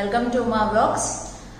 welcome to ಮಾ vlogs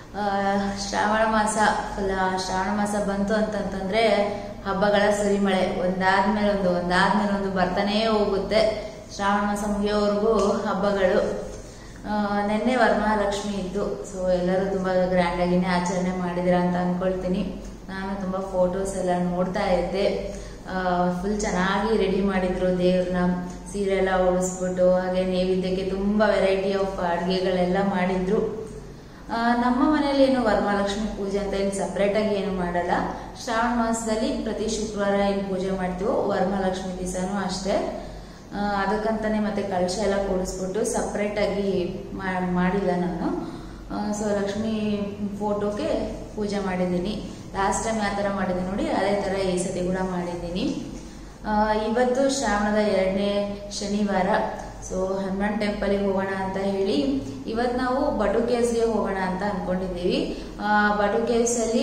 Shravana ಮಾಸ full Shravana ಮಾಸ ಬಂತು ಅಂತಂತಂದ್ರೆ ಹಬ್ಬಗಳ ಸುರಿಮಳೆ ಒಂದಾದ್ಮೇಲೆ ಒಂದು ಒಂದಾದ್ಮೇಲೆ ಒಂದು ಬರ್ತಾನೇ ಹೋಗುತ್ತೆ ಶ್ರಾವಣ ಮಾಸ ಮುಗಿಯೋವರೆಗೂ ಹಬ್ಬಗಳು ಆ, ನೆನ್ನೆ ವರಮಹಾಲಕ್ಷ್ಮಿ ಇತ್ತು ಸೊ ಎಲ್ಲರೂ ತುಂಬ ಗ್ರ್ಯಾಂಡಾಗಿನೇ ಆಚರಣೆ ಮಾಡಿದಿರ ಅಂತ ಅನ್ಕೊಳ್ತೀನಿ ನಾನು ತುಂಬ ಫೋಟೋಸ್ ಎಲ್ಲ ನೋಡ್ತಾ ಇದ್ದೆ ಫುಲ್ ಚೆನ್ನಾಗಿ ರೆಡಿ ಮಾಡಿದ್ರು ದೇವ್ರನ್ನ ಸೀರೆ ಎಲ್ಲ ಉಳಿಸ್ಬಿಟ್ಟು ಹಾಗೆ ನೈವೇದ್ಯಕ್ಕೆ ತುಂಬ ವೆರೈಟಿ ಆಫ್ ಅಡುಗೆಗಳೆಲ್ಲ ಮಾಡಿದ್ರು ಆ, ನಮ್ಮ ಮನೇಲಿ ಏನು ವರಮಹಾಲಕ್ಷ್ಮಿ ಪೂಜೆ ಅಂತ ಏನು ಸಪ್ರೇಟಾಗಿ ಏನು ಮಾಡಲ್ಲ ಶ್ರಾವಣ ಮಾಸದಲ್ಲಿ ಪ್ರತಿ ಶುಕ್ರವಾರ ಏನು ಪೂಜೆ ಮಾಡ್ತೀವೋ ವರಮಹಾಲಕ್ಷ್ಮಿ ದಿವಸನೂ ಅಷ್ಟೇ ಆ, ಅದಕ್ಕಂತಾನೆ ಮತ್ತೆ ಕಳಶ ಎಲ್ಲ ಕೂಡಿಸ್ಬಿಟ್ಟು ಸಪ್ರೇಟಾಗಿ ಮಾಡಿಲ್ಲ ನಾನು ಸೊ ಲಕ್ಷ್ಮಿ ಫೋಟೋಗೆ ಪೂಜೆ ಮಾಡಿದ್ದೀನಿ ಲಾಸ್ಟ್ ಟೈಮ್ ಯಾವ ಥರ ಮಾಡಿದ್ದೀನಿ ನೋಡಿ ಅದೇ ಥರ ಈ ಸತಿ ಕೂಡ ಮಾಡಿದ್ದೀನಿ ಆ, ಇವತ್ತು ಶ್ರಾವಣದ ಎರಡನೇ ಶನಿವಾರ ಸೊ ಹನುಮಾನ್ ಟೆಂಪಲ್ಗೆ ಹೋಗೋಣ ಅಂತ ಹೇಳಿ ಇವತ್ತು ನಾವು ಬಟು ಕೇವ್ಸ್ಗೆ ಹೋಗೋಣ ಅಂತ ಅನ್ಕೊಂಡಿದ್ದೀವಿ ಆ, ಬಟು ಕೇವ್ಸಲ್ಲಿ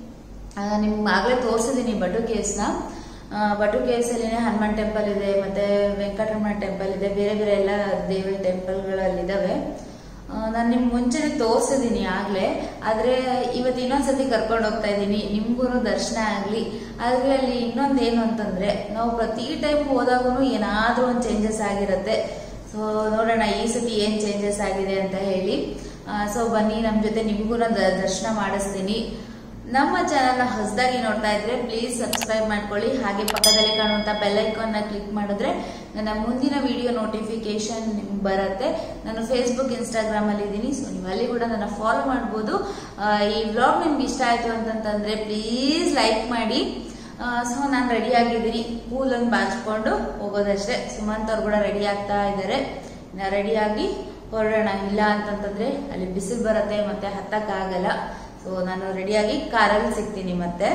ನಿಮ್ಗೆ ಆಗಲೇ ತೋರಿಸಿದ್ದೀನಿ ಬಟು ಕೇವ್ಸ್ನ ಆ, ಬಟು ಕೇವ್ಸಲ್ಲಿನೇ ಹನುಮಾನ್ ಟೆಂಪಲ್ ಇದೆ ಮತ್ತೆ ವೆಂಕಟರಮಣ ಟೆಂಪಲ್ ಇದೆ ಬೇರೆ ಬೇರೆ ಎಲ್ಲ ದೇವರ ಟೆಂಪಲ್ಗಳಲ್ಲಿದ್ದಾವೆ ನಾನು ನಿಮ್ಗೆ ಮುಂಚೆನೆ ತೋರಿಸಿದ್ದೀನಿ ಆಗಲೇ ಆದರೆ ಇವತ್ತು ಇನ್ನೊಂದ್ಸತಿ ಕರ್ಕೊಂಡು ಹೋಗ್ತಾ ಇದ್ದೀನಿ ನಿಮ್ಗೂ ದರ್ಶನ ಆಗಲಿ ಆದರೆ ಅಲ್ಲಿ ಇನ್ನೊಂದು ಏನು ಅಂತಂದರೆ ನಾವು ಪ್ರತಿ ಟೈಮ್ ಹೋದಾಗೂ ಏನಾದರೂ ಒಂದು ಚೇಂಜಸ್ ಆಗಿರುತ್ತೆ ಸೊ ನೋಡೋಣ ಈ ಸತಿ ಏನು ಚೇಂಜಸ್ ಆಗಿದೆ ಅಂತ ಹೇಳಿ ಸೊ ಬನ್ನಿ ನಮ್ಮ ಜೊತೆ ನಿಮಗೂ ದರ್ಶನ ಮಾಡಿಸ್ತೀನಿ ನಮ್ಮ ಚಾನಲ್ನ ಹೊಸದಾಗಿ ನೋಡ್ತಾ ಇದ್ರೆ ಪ್ಲೀಸ್ ಸಬ್ಸ್ಕ್ರೈಬ್ ಮಾಡ್ಕೊಳ್ಳಿ ಹಾಗೆ ಪಕ್ಕದಲ್ಲಿ ಕಾಣುವಂಥ ಬೆಲ್ ಐಕಾನ್ನ ಕ್ಲಿಕ್ ಮಾಡಿದ್ರೆ ನನ್ನ ಮುಂದಿನ ವಿಡಿಯೋ ನೋಟಿಫಿಕೇಶನ್ ನಿಮ್ಗೆ ಬರುತ್ತೆ ನಾನು ಫೇಸ್ಬುಕ್ ಇನ್ಸ್ಟಾಗ್ರಾಮಲ್ಲಿ ಇದ್ದೀನಿ ಸೊ ನೀವು ಅಲ್ಲಿ ಕೂಡ ನನ್ನ ಫಾಲೋ ಮಾಡ್ಬೋದು ಆ, ಈ ವ್ಲಾಗ್ ನಿಮ್ಗೆ ಇಷ್ಟ ಆಯಿತು ಅಂತಂತಂದರೆ ಪ್ಲೀಸ್ ಲೈಕ್ ಮಾಡಿ ಸೊ ನಾನು ರೆಡಿ ಆಗಿದ್ದೀನಿ ಕೂಲನ್ನು ಬಾಚ್ಕೊಂಡು ಹೋಗೋದಷ್ಟೇ ಸುಮಂತ್ ಅವ್ರು ಕೂಡ ರೆಡಿ ಆಗ್ತಾ ಇದ್ದಾರೆ ನಾ ರೆಡಿಯಾಗಿ ಹೊರಡೋಣ ಇಲ್ಲ ಅಂತಂತಂದ್ರೆ ಅಲ್ಲಿ ಬಿಸಿಲು ಬರುತ್ತೆ ಮತ್ತೆ ಹತ್ತಕ್ಕಾಗಲ್ಲ ಸೊ ನಾನು ರೆಡಿಯಾಗಿ ಕಾರಲ್ಲಿ ಸಿಗ್ತೀನಿ ಮತ್ತೆ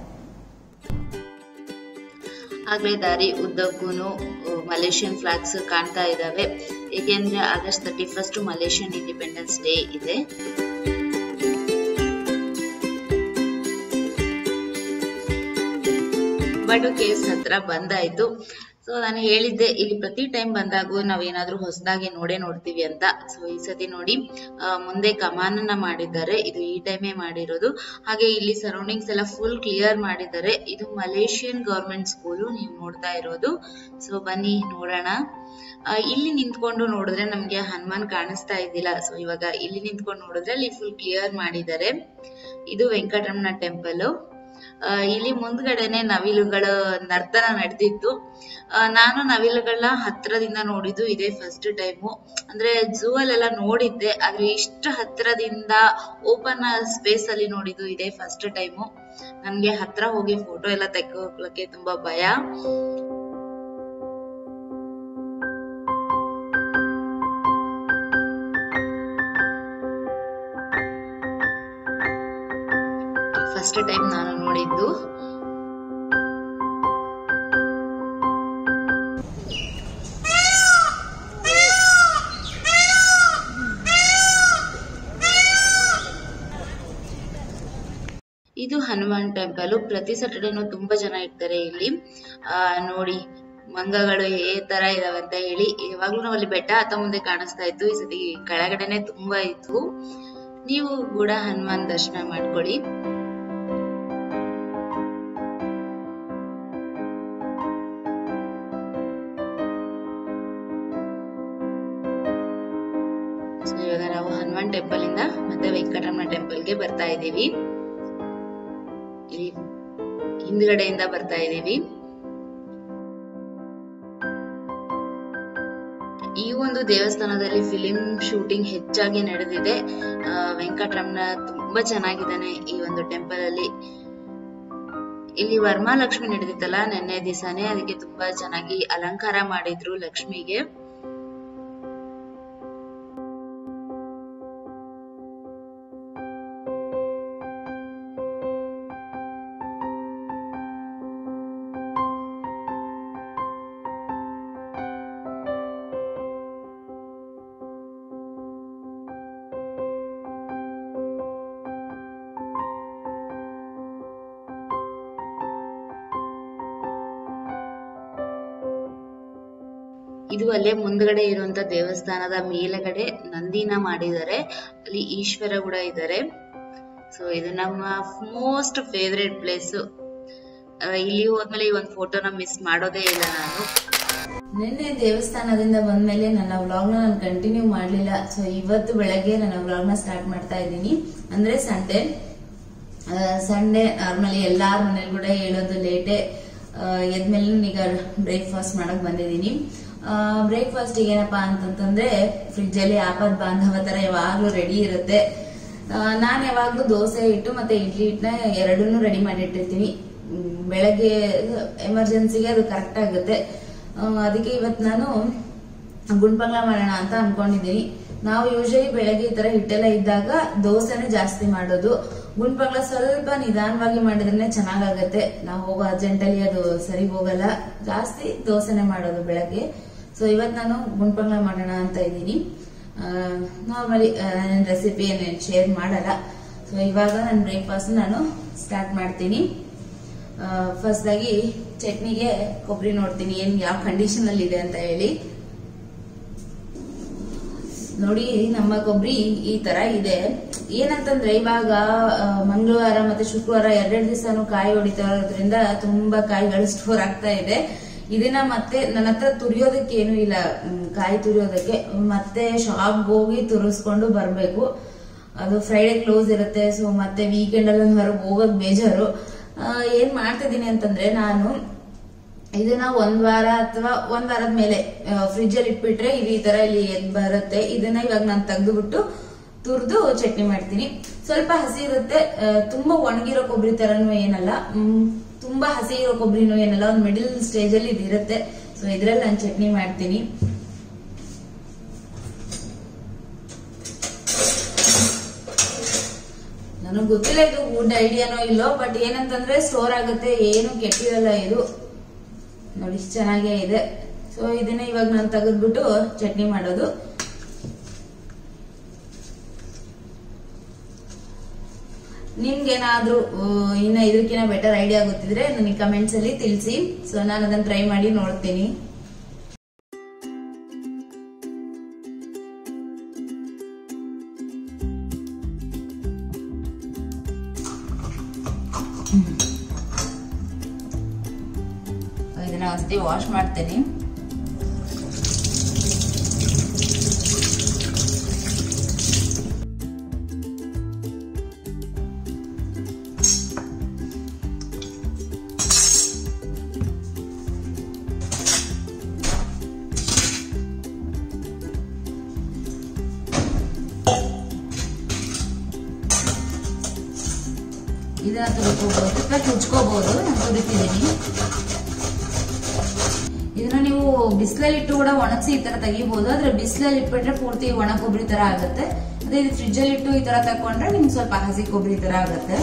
ಆಗ್ಲೇ ದಾರಿ ಉದ್ದಕ್ಕೂ ಮಲೇಷಿಯನ್ ಫ್ಲಾಗ್ಸ್ ಕಾಣ್ತಾ ಇದ್ದಾವೆ ಏಕೆಂದ್ರೆ August thirty first Malaysian independence day ಇದೆ ಬಟ್ ಕೇಸ್ ಹತ್ರ ಬಂದಾಯ್ತು ಸೊ ನಾನು ಹೇಳಿದ್ದೆ ಇಲ್ಲಿ ಪ್ರತಿ ಟೈಮ್ ಬಂದಾಗೂ ನಾವೇನಾದ್ರೂ ಹೊಸದಾಗಿ ನೋಡೇ ನೋಡ್ತೀವಿ ಅಂತ ಸೊ ಈ ಸತಿ ನೋಡಿ ಆ, ಮುಂದೆ ಕಮಾನನ್ನ ಮಾಡಿದ್ದಾರೆ ಇದು ಈ ಟೈಮೇ ಮಾಡಿರೋದು ಹಾಗೆ ಇಲ್ಲಿ ಸರೌಂಡಿಂಗ್ಸ್ ಎಲ್ಲ ಫುಲ್ ಕ್ಲಿಯರ್ ಮಾಡಿದ್ದಾರೆ ಇದು ಮಲೇಷಿಯನ್ ಗವರ್ಮೆಂಟ್ ಸ್ಕೂಲು ನೀವು ನೋಡ್ತಾ ಇರೋದು ಸೊ ಬನ್ನಿ ನೋಡೋಣ ಆ, ಇಲ್ಲಿ ನಿಂತ್ಕೊಂಡು ನೋಡಿದ್ರೆ ನಮ್ಗೆ ಹನುಮಾನ್ ಕಾಣಿಸ್ತಾ ಇದ್ದಿಲ್ಲ ಸೊ ಇವಾಗ ಇಲ್ಲಿ ನಿಂತ್ಕೊಂಡು ನೋಡಿದ್ರೆ ಅಲ್ಲಿ ಫುಲ್ ಕ್ಲಿಯರ್ ಮಾಡಿದ್ದಾರೆ ಇದು ವೆಂಕಟರಮಣ ಟೆಂಪಲ್ ಇಲ್ಲಿ ಮುಂದ್ಗಡೆನೆ ನವಿಲುಗಳ ನರ್ತನ ನಡೆದಿತ್ತು ಆ, ನಾನು ನವಿಲುಗಳನ್ನ ಹತ್ರದಿಂದ ನೋಡಿದ್ದು ಇದೇ ಫಸ್ಟ್ ಟೈಮು ಅಂದ್ರೆ ಝೂ ಅಲ್ಲೆಲ್ಲ ನೋಡಿದ್ದೆ ಆದ್ರೆ ಇಷ್ಟು ಹತ್ರದಿಂದ ಓಪನ್ ಸ್ಪೇಸ್ ಅಲ್ಲಿ ನೋಡಿದ್ದು ಇದೇ ಫಸ್ಟ್ ಟೈಮು ನನ್ಗೆ ಹತ್ರ ಹೋಗಿ ಫೋಟೋ ಎಲ್ಲ ತೆಕ್ಕೋಕ್ಲಕ್ಕೆ ತುಂಬಾ ಭಯ ಫಸ್ಟ್ ಟೈಮ್ ನಾನು ನೋಡಿದ್ದು ಇದು ಹನುಮಾನ್ ಟೆಂಪಲ್ ಪ್ರತಿ ಸಟರ್ಡೇನು ತುಂಬಾ ಜನ ಇರ್ತಾರೆ ಇಲ್ಲಿ ಆ ನೋಡಿ ಮಂಗಗಳು ಏ ತರ ಇದಾವೆ ಅಂತ ಹೇಳಿ ಯಾವಾಗ್ಲೂ ನಾವು ಅಲ್ಲಿ ಬೆಟ್ಟ ಹತ್ತ ಮುಂದೆ ಕಾಣಿಸ್ತಾ ಇತ್ತು ಈ ಸತಿ ಕೆಳಗಡೆನೆ ತುಂಬಾ ಇತ್ತು ನೀವು ಕೂಡ ಹನುಮಾನ್ ದರ್ಶನ ಮಾಡ್ಕೊಳ್ಳಿ ಸೊ ಇವಾಗ ನಾವು ಹನುಮಾನ್ ಟೆಂಪಲ್ ಇಂದ ಮತ್ತೆ ವೆಂಕಟರಮಣ ಟೆಂಪಲ್ಗೆ ಬರ್ತಾ ಇದ್ದೀವಿ ಇಲ್ಲಿ ಹಿಂದ್ಗಡೆಯಿಂದ ಬರ್ತಾ ಇದ್ದೀವಿ ಈ ಒಂದು ದೇವಸ್ಥಾನದಲ್ಲಿ ಫಿಲಿಂ ಶೂಟಿಂಗ್ ಹೆಚ್ಚಾಗಿ ನಡೆದಿದೆ ಆ, ವೆಂಕಟರಮಣ ತುಂಬಾ ಚೆನ್ನಾಗಿದ್ದಾನೆ ಈ ಒಂದು ಟೆಂಪಲ್ ಅಲ್ಲಿ ಇಲ್ಲಿ ವರಮಹಾಲಕ್ಷ್ಮಿ ನಡೆದಿತ್ತಲ್ಲ ನೆನ್ನೆ ದಿವಸನೇ ಅದಕ್ಕೆ ತುಂಬಾ ಚೆನ್ನಾಗಿ ಅಲಂಕಾರ ಮಾಡಿದ್ರು ಲಕ್ಷ್ಮಿಗೆ ಇದು ಅಲ್ಲೇ ಮುಂದ್ಗಡೆ ಇರುವಂತ ದೇವಸ್ಥಾನದ ಮೇಲಗಡೆ ನಂದಿನ ಮಾಡಿದ್ದಾರೆ ಅಲ್ಲಿ ಈಶ್ವರ ಕೂಡ ಇದ್ದಾರೆ ಸೊ ಇದು ನಮ್ಮ ಮೋಸ್ಟ್ ಫೇವ್ರೆಟ್ ಪ್ಲೇಸ್ ಇಲ್ಲಿ ಹೋದ್ಮೇಲೆ ಈ ಒಂದು ಫೋಟೋನ ಮಿಸ್ ಮಾಡೋದೇ ಇಲ್ಲ ನಾನು ನಿನ್ನೆ ದೇವಸ್ಥಾನದಿಂದ ಬಂದ್ಮೇಲೆ ನನ್ನ ವ್ಲಾಗ್ ನ ನಾನು ಕಂಟಿನ್ಯೂ ಮಾಡ್ಲಿಲ್ಲ ಸೊ ಇವತ್ತು ಬೆಳಗ್ಗೆ ನನ್ನ ವ್ಲಾಗ್ ನ ಸ್ಟಾರ್ಟ್ ಮಾಡ್ತಾ ಇದ್ದೀನಿ ಅಂದ್ರೆ ಸಂಡೇ ಸಂಡೇ ನಾರ್ಮಲಿ ಎಲ್ಲಾರ ಮನೇಲಿ ಕೂಡ ಹೇಳೋದು ಲೇಟೆ ಎದ್ಮೇಲೆ ಈಗ ಬ್ರೇಕ್ಫಾಸ್ಟ್ ಮಾಡಕ್ ಬಂದಿದ್ದೀನಿ ಬ್ರೇಕ್ಫಾಸ್ಟ್ ಏನಪ್ಪಾ ಅಂತಂತಂದ್ರೆ ಫ್ರಿಜ್ ಅಲ್ಲಿ ಆಪದ್ ಬಾಂಧವ ತರ ಯಾವಾಗ್ಲೂ ರೆಡಿ ಇರುತ್ತೆ ಆ, ನಾನ್ ಯಾವಾಗ್ಲೂ ದೋಸೆ ಹಿಟ್ಟು ಮತ್ತೆ ಇಡ್ಲಿ ಹಿಟ್ಟನ್ನ ಎರಡನ್ನೂ ರೆಡಿ ಮಾಡಿಟ್ಟಿರ್ತೀನಿ ಮ್, ಬೆಳಗ್ಗೆ ಎಮರ್ಜೆನ್ಸಿಗೆ ಅದು ಕರೆಕ್ಟ್ ಆಗುತ್ತೆ ಆ, ಅದಕ್ಕೆ ಇವತ್ತು ನಾನು ಗುಂಡ್ಪಂಗ್ಲ ಮಾಡೋಣ ಅಂತ ಅನ್ಕೊಂಡಿದ್ದೀನಿ ನಾವು ಯೂಶಲಿ ಬೆಳಗ್ಗೆ ಈ ತರ ಹಿಟ್ಟೆಲ್ಲ ಇದ್ದಾಗ ದೋಸೆನೆ ಜಾಸ್ತಿ ಮಾಡೋದು ಗುಂಡ್ಪಂಗ್ಲ ಸ್ವಲ್ಪ ನಿಧಾನವಾಗಿ ಮಾಡಿದ್ರೆ ಚೆನ್ನಾಗಾಗತ್ತೆ ನಾವು ಹೋಗೋ ಅರ್ಜೆಂಟಲ್ಲಿ ಅದು ಸರಿ ಹೋಗಲ್ಲ ಜಾಸ್ತಿ ದೋಸೆನೆ ಮಾಡೋದು ಬೆಳಗ್ಗೆ ಸೊ ಇವತ್ತು ನಾನು ಗುಂಡ್ಪಂಗ್ಲ ಮಾಡೋಣ ಅಂತ ಇದ್ದೀನಿ ನಾರ್ಮಲಿ ನನ್ನ ರೆಸಿಪಿ ಏನೇನು ಶೇರ್ ಮಾಡಲ್ಲ ಸೊ ಇವಾಗ ನನ್ನ ಬ್ರೇಕ್ಫಾಸ್ಟ್ ನಾನು ಸ್ಟಾರ್ಟ್ ಮಾಡ್ತೀನಿ ಫಸ್ಟ್ ಆಗಿ ಚಟ್ನಿಗೆ ಕೊಬ್ಬರಿ ನೋಡ್ತೀನಿ ಏನ್ ಯಾವ ಕಂಡೀಷನ್ ಅಲ್ಲಿ ಇದೆ ಅಂತ ಹೇಳಿ ನೋಡಿ ನಮ್ಮ ಕೊಬ್ಬರಿ ಈ ತರ ಇದೆ ಏನಂತಂದ್ರೆ ಇವಾಗ ಆ, ಮಂಗಳವಾರ ಮತ್ತೆ ಶುಕ್ರವಾರ ಎರಡೆರಡು ದಿವಸನು ಕಾಯಿ ಹೊಡಿತಾ ಇರೋದ್ರಿಂದ ತುಂಬಾ ಕಾಯಿಗಳು ಸ್ಟೋರ್ ಆಗ್ತಾ ಇದೆ ಇದನ್ನ ಮತ್ತೆ ನನ್ನ ಹತ್ರ ತುರಿಯೋದಕ್ಕೆ ಏನು ಇಲ್ಲ ಮ್, ಕಾಯಿ ತುರಿಯೋದಕ್ಕೆ ಮತ್ತೆ ಶಾಪ್ಗೆ ಹೋಗಿ ತುರಿಸ್ಕೊಂಡು ಬರ್ಬೇಕು ಅದು ಫ್ರೈಡೆ ಕ್ಲೋಸ್ ಇರುತ್ತೆ ಸೊ ಮತ್ತೆ ವೀಕೆಂಡ್ ಅಲ್ಲಿ ಹೊರಗೆ ಹೋಗೋಕ್ ಬೇಜಾರು ಆ, ಏನ್ ಮಾಡ್ತಿದ್ದೀನಿ ಅಂತಂದ್ರೆ ನಾನು ಇದನ್ನ ಒಂದ್ ವಾರ ಅಥವಾ ಒಂದ್ ವಾರದ ಮೇಲೆ ಫ್ರಿಜ್ ಅಲ್ಲಿ ಇಟ್ಬಿಟ್ರೆ ಇದು ಈ ತರ ಇಲ್ಲಿ ಎದ್ ಬರುತ್ತೆ ಇದನ್ನ ಇವಾಗ ನಾನು ತೆಗೆದುಬಿಟ್ಟು ತುರ್ದು ಚಟ್ನಿ ಮಾಡ್ತೀನಿ ಸ್ವಲ್ಪ ಹಸಿ ಇರುತ್ತೆ ಆ, ತುಂಬಾ ಒಣಗಿರೋ ಕೊಬ್ಬರಿ ತರನು ಏನಲ್ಲ ಮ್, ತುಂಬಾ ಹಸಿ ಇರೋ ಕೊಬ್ಬರಿನೂ ಏನಲ್ಲ ಒಂದ್ ಮಿಡಿಲ್ ಸ್ಟೇಜ್ ಅಲ್ಲಿ ಇದು ಇರುತ್ತೆ ಸೊ ಇದ್ರಲ್ಲಿ ನಾನು ಚಟ್ನಿ ಮಾಡ್ತೀನಿ ನನಗೆ ಗೊತ್ತಿಲ್ಲ ಇದು ಗುಡ್ ಐಡಿಯಾನೋ ಇಲ್ಲೋ ಬಟ್ ಏನಂತಂದ್ರೆ ಸ್ಟೋರ್ ಆಗುತ್ತೆ ಏನು ಕೆಟ್ಟಿರಲ್ಲ ಇದು ನೋಡಿ ಇಷ್ಟ್ ಚೆನ್ನಾಗೇ ಇದೆ ಸೊ ಇದನ್ನ ಇವಾಗ ನಾನು ತೆಗೆದ್ಬಿಟ್ಟು ಚಟ್ನಿ ಮಾಡೋದು ನಿಮ್ಗೇನಾದ್ರೂ ಆ, ಇನ್ನ ಇದಕ್ಕಿಂತ ಬೆಟರ್ ಐಡಿಯಾ ಗೊತ್ತಿದ್ರೆ ನನಗೆ ಕಮೆಂಟ್ಸ್ ಅಲ್ಲಿ ತಿಳಿಸಿ ಸೊ ನಾನು ಅದನ್ನ ಟ್ರೈ ಮಾಡಿ ನೋಡ್ತೀನಿ ಇದನ್ನ ಒಂದ್ಸತಿ ವಾಶ್ ಮಾಡ್ತೇನೆ ಇದನ್ನ ತುರ್ಕೋಬಹುದು ಅಥವಾ ತುಚ್ಕೋಬಹುದು ನಾನು ತುರಿತಿದ್ದೀನಿ ಇದನ್ನ ನೀವು ಬಿಸಿಲಲ್ಲಿ ಇಟ್ಟು ಕೂಡ ಒಣಗಿಸಿ ಈ ತರ ತೆಗಿಬಹುದು ಆದ್ರೆ ಬಿಸಿಲಲ್ಲಿ ಇಟ್ಬಿಟ್ರೆ ಪೂರ್ತಿ ಒಣ ಕೊಬ್ಬರಿ ತರ ಆಗುತ್ತೆ ಅದೇ ಇದು ಫ್ರಿಜ್ ಅಲ್ಲಿ ಇಟ್ಟು ಈ ತರ ತಕೊಂಡ್ರೆ ನಿಮ್ಗೆ ಸ್ವಲ್ಪ ಹಸಿ ಕೊಬ್ಬರಿ ತರ ಆಗುತ್ತೆ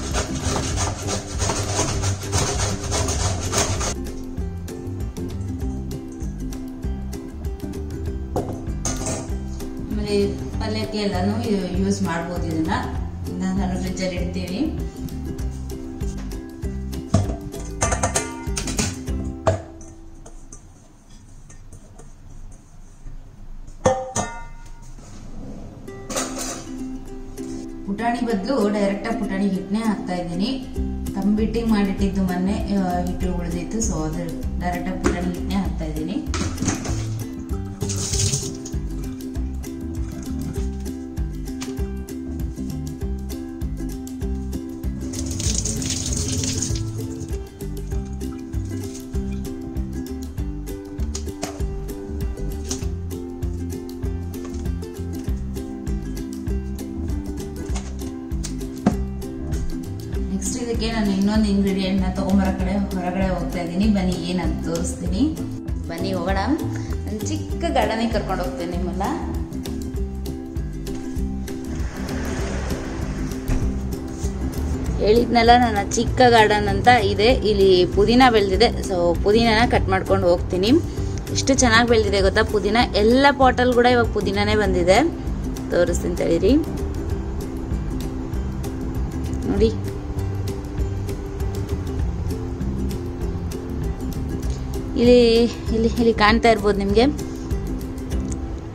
ಆಮೇಲೆ ಪಲ್ಯಕ್ಕೆ ಎಲ್ಲಾನು ಯೂಸ್ ಮಾಡ್ಬೋದು ಇದನ್ನ ಇದನ್ನ ನಾನು ಫ್ರಿಜ್ ಅಲ್ಲಿ ಇಡ್ತೀನಿ ಪುಟಾಣಿ ಬದಲು ಡೈರೆಕ್ಟ್ ಆಗಿ ಪುಟಾಣಿ ಹಿಟ್ಟನೆ ಹಾಕ್ತಾ ಇದ್ದೀನಿ ತಂಬಿಟ್ಟಿಂಗ್ ಮಾಡಿಟ್ಟಿದ್ದು ಮೊನ್ನೆ ಆ, ಹಿಟ್ಟು ಉಳಿದಿತ್ತು ಸೊ ಅದು ಡೈರೆಕ್ಟ್ ಆಗಿ ಪುಟಾಣಿ ಹಿಟ್ಟನೆ ಹಾಕ್ತಾ ಇದ್ದೀನಿ ನೆಕ್ಸ್ಟ್ ಇದಕ್ಕೆ ನಾನು ಇನ್ನೊಂದು ಇಂಗ್ರೀಡಿಯೆಂಟ್ ನ ತಗೊಂಬರೋ ಕಡೆ ಹೊರಗಡೆ ಹೋಗ್ತಾ ಇದ್ದೀನಿ ಬನ್ನಿ ಏನಂತ ತೋರಿಸ್ತೀನಿ ಬನ್ನಿ ಹೋಗೋಣ ನಾನು ಚಿಕ್ಕ ಗಾರ್ಡನಿಗೆ ಕರ್ಕೊಂಡು ಹೋಗ್ತೇನೆ ನಿಮ್ಮನ್ನ ಹೇಳಿದ್ನಲ್ಲ ನನ್ನ ಚಿಕ್ಕ ಗಾರ್ಡನ್ ಅಂತ ಇದೆ ಇಲ್ಲಿ ಪುದೀನ ಬೆಳೆದಿದೆ ಸೊ ಪುದೀನನ ಕಟ್ ಮಾಡ್ಕೊಂಡು ಹೋಗ್ತೀನಿ ಎಷ್ಟು ಚೆನ್ನಾಗಿ ಬೆಳೆದಿದೆ ಗೊತ್ತಾ ಪುದೀನ ಎಲ್ಲ ಪಾಟಲ್ ಕೂಡ ಇವಾಗ ಪುದೀನನೇ ಬಂದಿದೆ ತೋರಿಸ್ತೀನಿ ತಡೀರಿ ನೋಡಿ ಇಲ್ಲಿ ಇಲ್ಲಿ ಇಲ್ಲಿ ಕಾಣ್ತಾ ಇರ್ಬೋದು ನಿಮಗೆ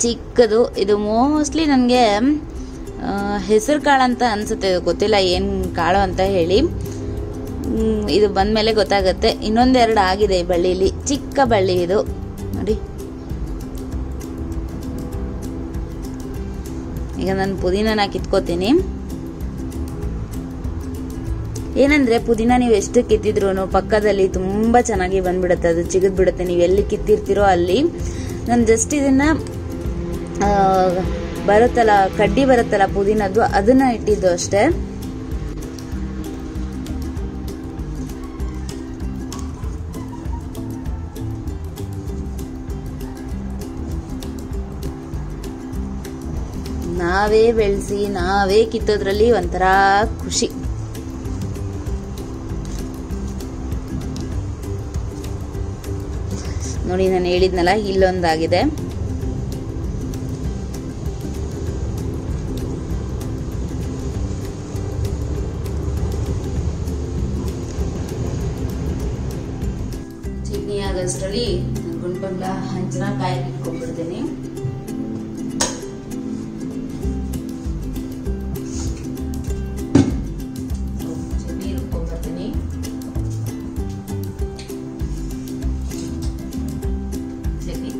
ಚಿಕ್ಕದು ಇದು ಮೋಸ್ಟ್ಲಿ ನನಗೆ ಹೆಸರು ಕಾಳು ಅಂತ ಅನ್ಸುತ್ತೆ ಗೊತ್ತಿಲ್ಲ ಏನು ಕಾಳು ಅಂತ ಹೇಳಿ ಮ್, ಇದು ಬಂದಮೇಲೆ ಗೊತ್ತಾಗುತ್ತೆ ಇನ್ನೊಂದೆರಡು ಆಗಿದೆ ಈ ಬಳ್ಳಿಲಿ ಚಿಕ್ಕ ಬಳ್ಳಿ ಇದು ನೋಡಿ ಈಗ ನಾನು ಪುದೀನನ ಕಿತ್ಕೋತೀನಿ ಏನಂದ್ರೆ ಪುದೀನ ನೀವು ಎಷ್ಟು ಕಿತ್ತಿದ್ರು ಪಕ್ಕದಲ್ಲಿ ತುಂಬಾ ಚೆನ್ನಾಗಿ ಬಂದ್ಬಿಡುತ್ತೆ ಅದು ಚಿಗದ್ ಬಿಡುತ್ತೆ ನೀವು ಎಲ್ಲಿ ಕಿತ್ತಿರ್ತೀರೋ ಅಲ್ಲಿ ನಾನು ಜಸ್ಟ್ ಇದನ್ನ ಆ, ಬರುತ್ತಲ್ಲ ಕಡ್ಡಿ ಬರುತ್ತಲ್ಲ ಪುದೀನದ್ದು ಅದನ್ನ ಇಟ್ಟಿದ್ದು ಅಷ್ಟೇ ನಾವೇ ಬೆಳೆಸಿ ನಾವೇ ಕಿತ್ತೋದ್ರಲ್ಲಿ ಒಂಥರ ಖುಷಿ ನೋಡಿ ನಾನು ಹೇಳಿದ್ನಲ್ಲ ಇಲ್ಲೊಂದಾಗಿದೆ ಚಟ್ನಿ ಆಗೋಷ್ಟರಲ್ಲಿ ಗುಂಡ್ಬಂಗ್ಲ ಹಂಚನ ಕಾಯಿ ಇಟ್ಕೊಂಡ್ಬಿಡ್ತೀನಿ ಚಟ್ನಿ ರುಬ್ಕೊಂಡ್ಬರ್ತೀನಿ ಚಟ್ನಿ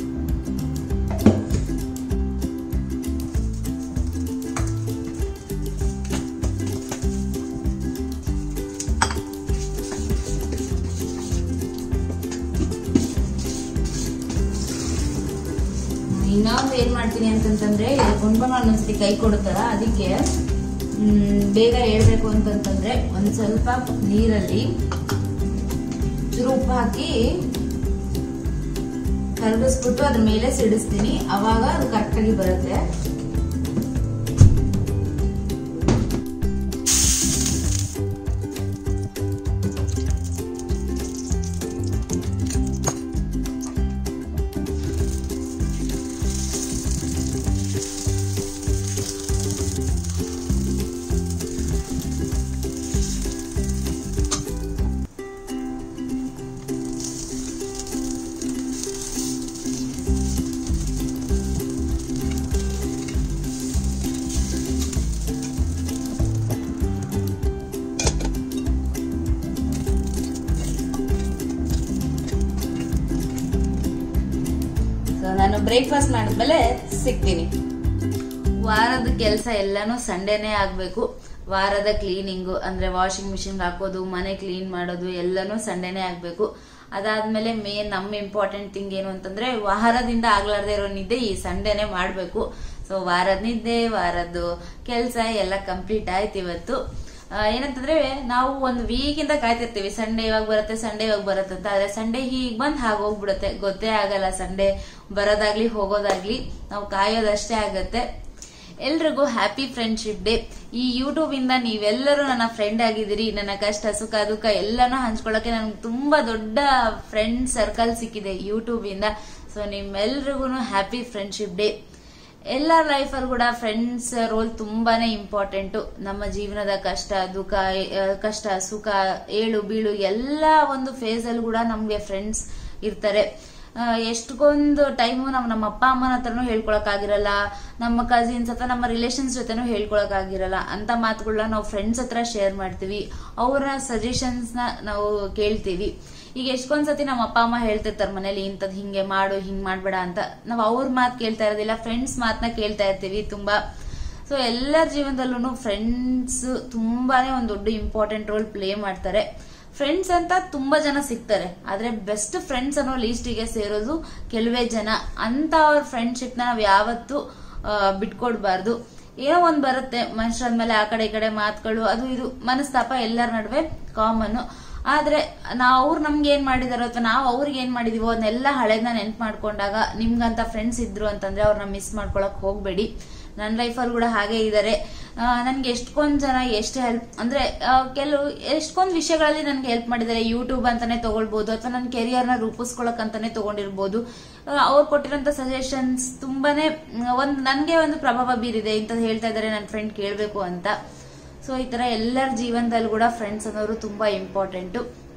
ಇನ್ನೊಂದು ಏನ್ ಮಾಡ್ತೀನಿ ಅಂತಂತಂದ್ರೆ ಗುಂಡ್ಬಂಗ್ಲ ಒಂದ್ಸತಿ ಕೈ ಕೊಡುತ್ತಲ್ಲ ಅದಕ್ಕೆ ಮ್, ಬೇಗ ಹೇಳ್ಬೇಕು ಅಂತಂತಂದ್ರೆ ಒಂದ್ ಸ್ವಲ್ಪ ನೀರಲ್ಲಿ ಚೂರು ಉಪ್ಪು ಹಾಕಿ ಕರಗಿಸ್ಬಿಟ್ಟು ಅದ್ರ ಮೇಲೆ ಸಿಡಿಸ್ತೀನಿ ಅವಾಗ ಅದು ಕರೆಕ್ಟಾಗಿ ಬರುತ್ತೆ ಸೊ ನಾನು ಬ್ರೇಕ್ಫಾಸ್ಟ್ ಮಾಡಿದ್ಮೇಲೆ ಸಿಗ್ತೀನಿ ವಾರದ ಕೆಲಸ ಎಲ್ಲಾನು ಸಂಡೇನೇ ಆಗ್ಬೇಕು ವಾರದ ಕ್ಲೀನಿಂಗು ಅಂದ್ರೆ ವಾಷಿಂಗ್ ಮಿಷಿನ್ ಹಾಕೋದು ಮನೆ ಕ್ಲೀನ್ ಮಾಡೋದು ಎಲ್ಲಾನು ಸಂಡೇನೇ ಆಗ್ಬೇಕು ಅದಾದ್ಮೇಲೆ ಮೇನ್ ನಮ್ಮ ಇಂಪಾರ್ಟೆಂಟ್ ಥಿಂಗ್ ಏನು ಅಂತಂದ್ರೆ ವಾರದಿಂದ ಆಗ್ಲಾರ್ದೇ ಇರೋ ನಿದ್ದೆ ಈ ಸಂಡೇನೆ ಮಾಡ್ಬೇಕು ಸೊ ವಾರದ ನಿದ್ದೆ ವಾರದ್ದು ಕೆಲಸ ಎಲ್ಲ ಕಂಪ್ಲೀಟ್ ಆಯ್ತು ಇವತ್ತು ಆ, ಏನಂತಂದ್ರೆ ನಾವು ಒಂದು ವೀಕಿಂದ ಕಾಯ್ತಿರ್ತೀವಿ ಸಂಡೇ ಇವಾಗ ಬರುತ್ತೆ ಸಂಡೇ ಇವಾಗ ಬರುತ್ತೆ ಅಂತ ಆದ್ರೆ ಸಂಡೇ ಹೀಗ್ ಬಂದ್ ಹಾಗೋಗ್ಬಿಡುತ್ತೆ ಗೊತ್ತೇ ಆಗಲ್ಲ ಸಂಡೇ ಬರೋದಾಗ್ಲಿ ಹೋಗೋದಾಗ್ಲಿ ನಾವು ಕಾಯೋದಷ್ಟೇ ಆಗತ್ತೆ ಎಲ್ರಿಗೂ ಹ್ಯಾಪಿ ಫ್ರೆಂಡ್ಶಿಪ್ ಡೇ ಈ ಯೂಟ್ಯೂಬ್ ಇಂದ ನೀವೆಲ್ಲರೂ ನನ್ನ ಫ್ರೆಂಡ್ ಆಗಿದ್ದೀರಿ ನನ್ನ ಕಷ್ಟ ಸುಖ ದುಃಖ ಎಲ್ಲಾನು ಹಂಚ್ಕೊಳ್ಳೋಕೆ ನನ್ಗೆ ತುಂಬಾ ದೊಡ್ಡ ಫ್ರೆಂಡ್ ಸರ್ಕಲ್ ಸಿಕ್ಕಿದೆ ಯೂಟ್ಯೂಬ್ ಇಂದ ಸೊ ನಿಮ್ಮೆಲ್ರಿಗೂ ಹ್ಯಾಪಿ ಫ್ರೆಂಡ್ಶಿಪ್ ಡೇ ಎಲ್ಲರ ಲೈಫಲ್ಲಿ ಕೂಡ ಫ್ರೆಂಡ್ಸ್ ರೋಲ್ ತುಂಬಾನೇ ಇಂಪಾರ್ಟೆಂಟ್ ನಮ್ಮ ಜೀವನದ ಕಷ್ಟ ದುಃಖ ಆ, ಕಷ್ಟ ಸುಖ ಏಳು ಬೀಳು ಎಲ್ಲ ಒಂದು ಫೇಸ್ ಅಲ್ಲಿ ಕೂಡ ನಮ್ಗೆ ಫ್ರೆಂಡ್ಸ್ ಇರ್ತಾರೆ ಆ, ಎಷ್ಟೊಂದು ಟೈಮು ನಾವು ನಮ್ಮ ಅಪ್ಪ ಅಮ್ಮನ ಹತ್ರನೂ ಹೇಳ್ಕೊಳಕ್ ಆಗಿರಲ್ಲ ನಮ್ಮ ಕಸಿನ್ಸ್ ಅಥವಾ ನಮ್ಮ ರಿಲೇಷನ್ಸ್ ಜೊತೆನೂ ಹೇಳ್ಕೊಳಕ್ ಆಗಿರಲ್ಲ ಅಂತ ಮಾತುಗಳನ್ನ ನಾವು ಫ್ರೆಂಡ್ಸ್ ಹತ್ರ ಶೇರ್ ಮಾಡ್ತೀವಿ ಅವರ ಸಜೆಷನ್ಸ್ ನ ನಾವು ಕೇಳ್ತೀವಿ ಈಗ ಎಷ್ಟೊಂದ್ ಸತಿ ನಮ್ಮ ಅಪ್ಪ ಅಮ್ಮ ಹೇಳ್ತಿರ್ತಾರೆ ಮನೇಲಿ ಇಂಥದ್ ಹಿಂಗೆ ಮಾಡು ಹಿಂಗ್ ಮಾಡ್ಬೇಡ ಅಂತ ನಾವು ಅವ್ರ ಮಾತು ಕೇಳ್ತಾ ಇರೋದಿಲ್ಲ ಫ್ರೆಂಡ್ಸ್ ಮಾತನ್ನ ಕೇಳ್ತಾ ಇರ್ತೀವಿ ತುಂಬಾ ಸೊ ಎಲ್ಲರ ಜೀವನದಲ್ಲೂ ಫ್ರೆಂಡ್ಸ್ ತುಂಬಾನೇ ಒಂದು ದೊಡ್ಡ ಇಂಪಾರ್ಟೆಂಟ್ ರೋಲ್ ಪ್ಲೇ ಮಾಡ್ತಾರೆ ಫ್ರೆಂಡ್ಸ್ ಅಂತ ತುಂಬಾ ಜನ ಸಿಗ್ತಾರೆ ಆದ್ರೆ ಬೆಸ್ಟ್ ಫ್ರೆಂಡ್ಸ್ ಅನ್ನೋ ಲೀಸ್ಟಿಗೆ ಸೇರೋದು ಕೆಲವೇ ಜನ ಅಂತ ಅವ್ರ ಫ್ರೆಂಡ್ಶಿಪ್ ನ ನಾವ್ ಯಾವತ್ತೂ ಆ, ಬಿಟ್ಕೊಡ್ಬಾರ್ದು ಏನೋ ಒಂದ್ ಬರುತ್ತೆ ಮನುಷ್ಯರಂದ್ಮೇಲೆ ಆ ಕಡೆ ಈ ಕಡೆ ಮಾತುಗಳು ಅದು ಇದು ಮನಸ್ತಾಪ ಎಲ್ಲರ ನಡುವೆ ಕಾಮನ್ ಆದ್ರೆ ನಾವು ಅವ್ರು ನಮ್ಗೆ ಏನ್ ಮಾಡಿದಾರೋ ಅಥವಾ ನಾವು ಅವ್ರಿಗೆ ಏನ್ ಮಾಡಿದೀವೋ ಅದನ್ನೆಲ್ಲ ಹಳೇದನ್ನ ನೆನ್ಪು ಮಾಡ್ಕೊಂಡಾಗ ನಿಮ್ಗಂತ ಫ್ರೆಂಡ್ಸ್ ಇದ್ರು ಅಂತಂದ್ರೆ ಅವ್ರನ್ನ ಮಿಸ್ ಮಾಡ್ಕೊಳಕ್ ಹೋಗ್ಬೇಡಿ ನನ್ನ ಲೈಫಲ್ಲಿ ಕೂಡ ಹಾಗೆ ಇದ್ದಾರೆ ನನ್ಗೆ ಎಷ್ಟೊಂದ್ ಜನ ಎಷ್ಟು ಹೆಲ್ಪ್ ಅಂದ್ರೆ ಆ, ಕೆಲವು ಎಷ್ಟೊಂದ್ ವಿಷಯಗಳಲ್ಲಿ ನನ್ಗೆ ಹೆಲ್ಪ್ ಮಾಡಿದ್ದಾರೆ ಯೂಟ್ಯೂಬ್ ಅಂತಾನೆ ತಗೊಳ್ಬಹುದು ಅಥವಾ ನನ್ನ ಕೆರಿಯರ್ ನ ರೂಪಿಸ್ಕೊಳಕ್ ಅಂತಾನೆ ತಗೊಂಡಿರ್ಬೋದು ಅವ್ರು ಕೊಟ್ಟಿರೋಂತ ಸಜೆಷನ್ಸ್ ತುಂಬಾನೇ ಮ್, ಒಂದ್ ನನ್ಗೆ ಒಂದು ಪ್ರಭಾವ ಬೀರಿದೆ ಇಂಥದ್ದು ಹೇಳ್ತಾ ಇದ್ದಾರೆ ನನ್ನ ಫ್ರೆಂಡ್ ಕೇಳ್ಬೇಕು ಅಂತ ಸೊ ಈ ತರ ಎಲ್ಲರ ಜೀವನದಲ್ಲಿ ಕೂಡ ಫ್ರೆಂಡ್ಸ್ ಅನ್ನೋರು ತುಂಬಾ ಇಂಪಾರ್ಟೆಂಟ್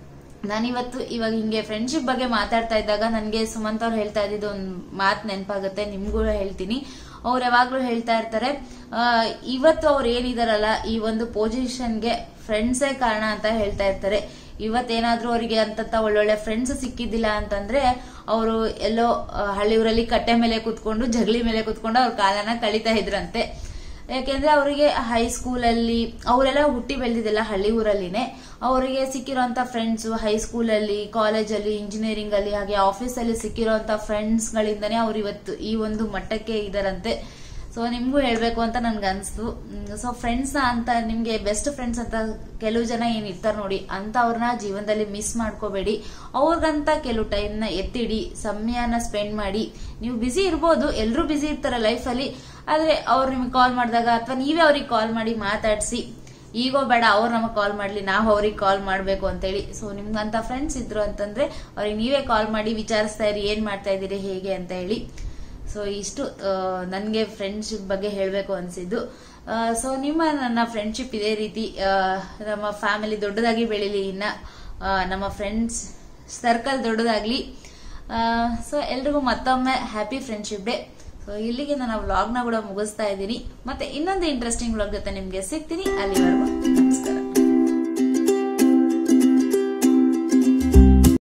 ನಾನಿವತ್ತು ಇವಾಗ ಹಿಂಗೆ ಫ್ರೆಂಡ್ಶಿಪ್ ಬಗ್ಗೆ ಮಾತಾಡ್ತಾ ಇದ್ದಾಗ ನನಗೆ ಸುಮಂತ್ ಅವ್ರು ಹೇಳ್ತಾ ಇದ್ದಿದ್ದು ಒಂದು ಮಾತು ನೆನಪಾಗುತ್ತೆ ನಿಮ್ಗೂ ಹೇಳ್ತೀನಿ ಅವ್ರು ಯಾವಾಗ್ಲೂ ಹೇಳ್ತಾ ಇರ್ತಾರೆ ಆ, ಇವತ್ತು ಅವ್ರು ಏನಿದಾರಲ್ಲ ಈ ಒಂದು ಪೊಸಿಷನ್ಗೆ ಫ್ರೆಂಡ್ಸೇ ಕಾರಣ ಅಂತ ಹೇಳ್ತಾ ಇರ್ತಾರೆ ಇವತ್ತೇನಾದ್ರೂ ಅವರಿಗೆ ಅಂತಂತ ಒಳ್ಳೊಳ್ಳೆ ಫ್ರೆಂಡ್ಸ್ ಸಿಕ್ಕಿದ್ದಿಲ್ಲ ಅಂತಂದ್ರೆ ಅವರು ಎಲ್ಲೋ ಆ, ಹಳ್ಳಿ ಊರಲ್ಲಿ ಕಟ್ಟೆ ಮೇಲೆ ಕುತ್ಕೊಂಡು ಜಗಲಿ ಮೇಲೆ ಕುತ್ಕೊಂಡು ಅವ್ರ ಕಾಲನ ಕಳೀತಾ ಇದ್ರಂತೆ ಯಾಕೆಂದ್ರೆ ಅವರಿಗೆ ಹೈಸ್ಕೂಲಲ್ಲಿ ಅವರೆಲ್ಲ ಹುಟ್ಟಿ ಬೆಳೆದಿದ್ದೆಲ್ಲ ಹಳ್ಳಿ ಊರಲ್ಲಿನೇ ಅವರಿಗೆ ಸಿಕ್ಕಿರೋಂಥ ಫ್ರೆಂಡ್ಸ್ ಹೈಸ್ಕೂಲಲ್ಲಿ ಕಾಲೇಜಲ್ಲಿ ಇಂಜಿನಿಯರಿಂಗ್ ಅಲ್ಲಿ ಹಾಗೆ ಆಫೀಸಲ್ಲಿ ಸಿಕ್ಕಿರೋಂಥ ಫ್ರೆಂಡ್ಸ್ಗಳಿಂದನೇ ಅವ್ರು ಇವತ್ತು ಈ ಒಂದು ಮಟ್ಟಕ್ಕೆ ಇದಾರಂತೆ ಸೊ ನಿಮ್ಗೂ ಹೇಳ್ಬೇಕು ಅಂತ ನನ್ಗೆ ಅನ್ಸ್ತು ಸೊ ಫ್ರೆಂಡ್ಸ್ ಅಂತ ನಿಮ್ಗೆ ಬೆಸ್ಟ್ ಫ್ರೆಂಡ್ಸ್ ಅಂತ ಕೆಲವು ಜನ ಏನ್ ಇರ್ತಾರೆ ನೋಡಿ ಅಂತ ಅವ್ರನ್ನ ಜೀವನದಲ್ಲಿ ಮಿಸ್ ಮಾಡ್ಕೋಬೇಡಿ ಅವ್ರಿಗಂತ ಕೆಲವು ಟೈಮ್ನ ಎತ್ತಿಡಿ ಸಮಯನ ಸ್ಪೆಂಡ್ ಮಾಡಿ ನೀವು ಬಿಸಿ ಇರ್ಬೋದು ಎಲ್ಲರೂ ಬಿಸಿ ಇರ್ತಾರೆ ಲೈಫಲ್ಲಿ ಆದ್ರೆ ಅವ್ರು ನಿಮ್ಗೆ ಕಾಲ್ ಮಾಡಿದಾಗ ಅಥವಾ ನೀವೇ ಅವ್ರಿಗೆ ಕಾಲ್ ಮಾಡಿ ಮಾತಾಡಿಸಿ ಈಗೋ ಬೇಡ ಅವ್ರು ನಮಗೆ ಕಾಲ್ ಮಾಡ್ಲಿ ನಾವು ಅವ್ರಿಗೆ ಕಾಲ್ ಮಾಡಬೇಕು ಅಂತೇಳಿ ಸೊ ನಿಮ್ಗಂತ ಫ್ರೆಂಡ್ಸ್ ಇದ್ರು ಅಂತಂದ್ರೆ ಅವ್ರಿಗೆ ನೀವೇ ಕಾಲ್ ಮಾಡಿ ವಿಚಾರಿಸ್ತಾ ಇರಿ ಏನ್ ಮಾಡ್ತಾ ಇದ್ದೀರಿ ಹೇಗೆ ಅಂತ ಹೇಳಿ ಸೊ ಇಷ್ಟು ನನಗೆ ಫ್ರೆಂಡ್ಶಿಪ್ ಬಗ್ಗೆ ಹೇಳಬೇಕು ಅನಿಸಿದ್ದು ಸೊ ನಿಮ್ಮ ನನ್ನ ಫ್ರೆಂಡ್ಶಿಪ್ ಇದೇ ರೀತಿ ಆ, ನಮ್ಮ ಫ್ಯಾಮಿಲಿ ದೊಡ್ಡದಾಗಿ ಬೆಳೀಲಿ ಇನ್ನ ಆ, ನಮ್ಮ ಫ್ರೆಂಡ್ಸ್ ಸರ್ಕಲ್ ದೊಡ್ಡದಾಗ್ಲಿ ಸೊ ಎಲ್ರಿಗೂ ಮತ್ತೊಮ್ಮೆ ಹ್ಯಾಪಿ ಫ್ರೆಂಡ್ಶಿಪ್ ಡೇ ಸೊ ಇಲ್ಲಿಗೆ ನಾನು ವ್ಲಾಗ್ನ ಕೂಡ ಮುಗಿಸ್ತಾ ಇದ್ದೀನಿ ಮತ್ತೆ ಇನ್ನೊಂದು ಇಂಟ್ರೆಸ್ಟಿಂಗ್ ವ್ಲಾಗ್ ಜೊತೆ ನಿಮ್ಗೆ ಸಿಗ್ತೀನಿ ಅಲ್ಲಿವರೆಗೂ